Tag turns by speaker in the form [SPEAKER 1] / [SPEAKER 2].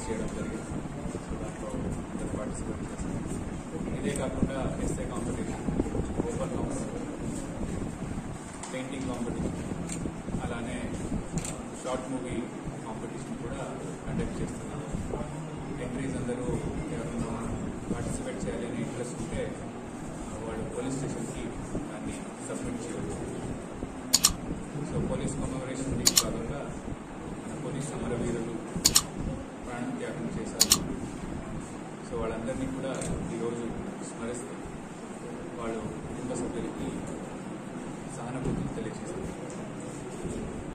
[SPEAKER 1] చేయడం జరిగింది సో దాంట్లో అందరూ పార్టిసిపేట్ చేశారు ఇదే కాకుండా essay competition open competition painting competition అలానే షార్ట్ మూవీ కాంపిటీషన్ కూడా కండక్ట్ చేస్తున్నాం ఎంట్రీస్ అందరూ ఎవరైనా పార్టిసిపేట్ చేయాలని ఇంట్రెస్ట్ ఉంటే ఆ, వాళ్ళు పోలీస్ స్టేషన్కి దాన్ని సబ్మిట్ చేయవచ్చు సో పోలీస్ కమమరేషన్ వీక్ భాగంగా మన పోలీస్ సమరవీరులు ప్రాణత్యాగం చేశారు సో వాళ్ళందరినీ కూడా ఈరోజు స్మరిస్తూ వాళ్ళు కుటుంబ సభ్యులకి సహానుభూతి